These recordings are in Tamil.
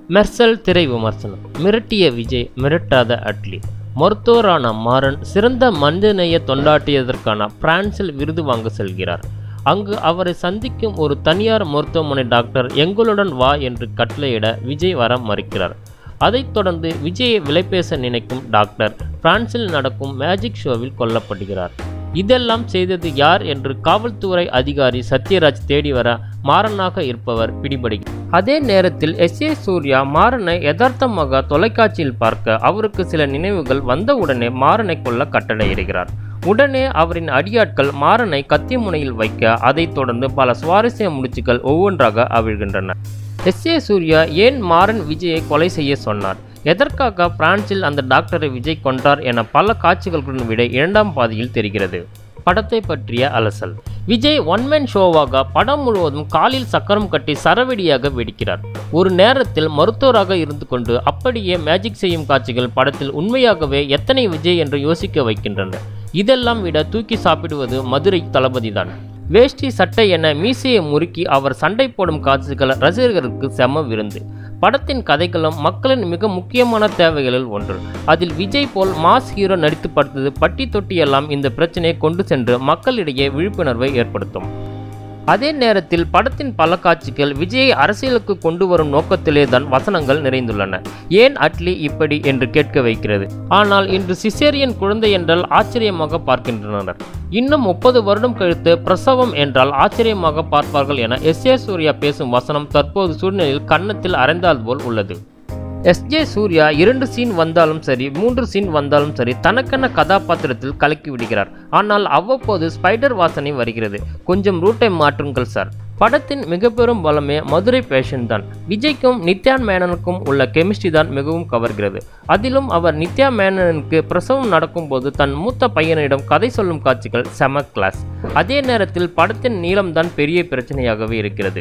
மெர்சல் திரை விமர்சனம் மிரட்டிய விஜய் மிரட்டாத அட்லி மருத்துவரான மாறன் சிறந்த மனிதநேய தொண்டாட்டியதற்கான பிரான்சில் விருது வாங்க செல்கிறார் அங்கு அவரை சந்திக்கும் ஒரு தனியார் மருத்துவமனை டாக்டர் எங்களுடன் வா என்று கட்டளையிட விஜய் வர மறுக்கிறார் அதைத் தொடர்ந்து விஜயை விலைபேச நினைக்கும் டாக்டர் பிரான்சில் நடக்கும் மேஜிக் ஷோவில் கொல்லப்படுகிறார் இதெல்லாம் செய்தது யார் என்று காவல்துறை அதிகாரி சத்யராஜ் தேடி வர மாறனாக இருப்பவர் பிடிபடுகிறார் அதே நேரத்தில் எஸ் ஏ சூர்யா மாறனை யதார்த்தமாக தொலைக்காட்சியில் பார்க்க அவருக்கு சில நினைவுகள் வந்தவுடனே மாறனை கொல்ல கட்டளையிடுகிறார் உடனே அவரின் அடியாட்கள் மாறனை கத்தி முனையில் வைக்க அதைத் தொடர்ந்து பல சுவாரஸ்ய முடிச்சுகள் ஒவ்வொன்றாக அவிழ்கின்றன எஸ் ஏ சூர்யா ஏன் மாறன் விஜயை கொலை செய்ய சொன்னார் எதற்காக பிரான்சில் அந்த டாக்டரை விஜய் கொண்டார் என பல காட்சிகளுடன் விட இரண்டாம் பாதியில் தெரிகிறது படத்தை பற்றிய அலசல் விஜய் ஒன்மேன் ஷோவாக படம் முழுவதும் காலில் சக்கரம் கட்டி சரவெடியாக வெடிக்கிறார் ஒரு நேரத்தில் மருத்துவராக இருந்து கொண்டு அப்படியே மேஜிக் செய்யும் காட்சிகள் படத்தில் உண்மையாகவே எத்தனை விஜய் என்று யோசிக்க வைக்கின்றன இதெல்லாம் விட தூக்கி சாப்பிடுவது மதுரை தளபதிதான் வேஷ்டி சட்டை என மீசையை முறுக்கி அவர் சண்டை போடும் காட்சிகள் ரசிகர்களுக்கு செம விருந்து படத்தின் கதைகளும் மக்களின் மிக முக்கியமான தேவைகளில் ஒன்று அதில் விஜய் போல் மாஸ் ஹீரோ நடித்து படுத்தது பட்டி தொட்டி எல்லாம் இந்த பிரச்சனையை கொண்டு சென்று மக்களிடையே விழிப்புணர்வை ஏற்படுத்தும் அதே நேரத்தில் படத்தின் பல காட்சிகள் விஜயை அரசியலுக்கு கொண்டு வரும் நோக்கத்திலே தான் வசனங்கள் நிறைந்துள்ளன ஏன் அட்லி இப்படி என்று கேட்க வைக்கிறது ஆனால் இன்று சிசேரியன் குழந்தை என்றால் ஆச்சரியமாக பார்க்கின்றனர் இன்னும் முப்பது வருடம் கழித்து பிரசவம் என்றால் ஆச்சரியமாக பார்ப்பார்கள் என எஸ் ஏ சூர்யா பேசும் வசனம் தற்போது சூழ்நிலையில் கன்னத்தில் அரைந்தால் போல் உள்ளது எஸ் ஜே சூர்யா இரண்டு சீன் வந்தாலும் சரி மூன்று சீன் வந்தாலும் சரி தனக்கென கதாபாத்திரத்தில் கலக்கி விடுகிறார் ஆனால் அவ்வப்போது ஸ்பைடர் வாசனை வருகிறது கொஞ்சம் ரூட்டை மாற்றுங்கள் சார் படத்தின் மிக பெரும் பலமே மதுரை பேஷன் தான் விஜய்க்கும் நித்யா மேனனுக்கும் உள்ள கெமிஸ்ட்ரி தான் மிகவும் கவர்கிறது அதிலும் அவர் நித்யா மேனனுக்கு பிரசவம் நடக்கும்போது தன் மூத்த பையனிடம் கதை சொல்லும் காட்சிகள் செம கிளாஸ் அதே நேரத்தில் படத்தின் நீளம்தான் பெரிய பிரச்சனையாகவே இருக்கிறது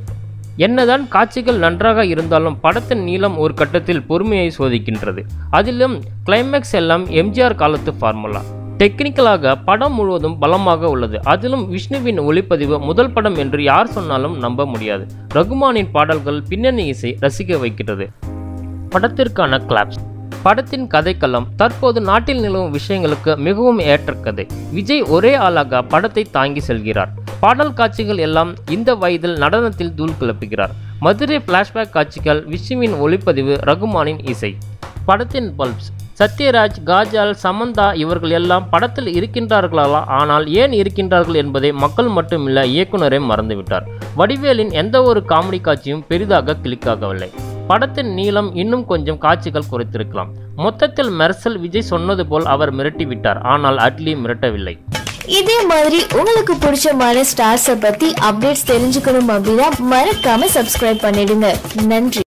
என்னதான் காட்சிகள் நன்றாக இருந்தாலும் படத்தின் நீளம் ஒரு கட்டத்தில் பொறுமையை சோதிக்கின்றது அதிலும் கிளைமேக்ஸ் எல்லாம் எம்ஜிஆர் காலத்து ஃபார்முலா டெக்னிக்கலாக படம் முழுவதும் பலமாக உள்ளது அதிலும் விஷ்ணுவின் ஒளிப்பதிவு முதல் படம் என்று யார் சொன்னாலும் நம்ப முடியாது ரகுமானின் பாடல்கள் பின்னணி இசை ரசிக்க வைக்கிறது படத்திற்கான கிளாப்ஸ் படத்தின் கதைக்களம் தற்போது நாட்டில் நிலவும் விஷயங்களுக்கு மிகவும் ஏற்ற கதை விஜய் ஒரே ஆளாக படத்தை தாங்கி செல்கிறார் பாடல் காட்சிகள் எல்லாம் இந்த வயதில் நடனத்தில் தூள் கிளப்புகிறார் மதுரை பிளாஷ்பேக் காட்சிகள் விஷ்ணுவின் ஒளிப்பதிவு ரகுமானின் இசை படத்தின் பல்ப்ஸ் சத்யராஜ் காஜால் சமந்தா இவர்கள் எல்லாம் படத்தில் இருக்கின்றார்களா ஆனால் ஏன் இருக்கின்றார்கள் என்பதை மக்கள் மட்டுமில்ல இயக்குனரே மறந்துவிட்டார் வடிவேலின் எந்த ஒரு காமெடி காட்சியும் பெரிதாக கிளிக் ஆகவில்லை படத்தின் நீளம் இன்னும் கொஞ்சம் காட்சிகள் குறைத்திருக்கலாம் மொத்தத்தில் மெர்சல் விஜய் சொன்னது போல் அவர் மிரட்டிவிட்டார் ஆனால் அட்லி மிரட்டவில்லை இதே மாதிரி உங்களுக்கு பிடிச்சமான ஸ்டார்ஸை பத்தி அப்டேட்ஸ் தெரிஞ்சுக்கணும் அப்படின்னா மறக்காம சப்ஸ்கிரைப் பண்ணிடுங்க நன்றி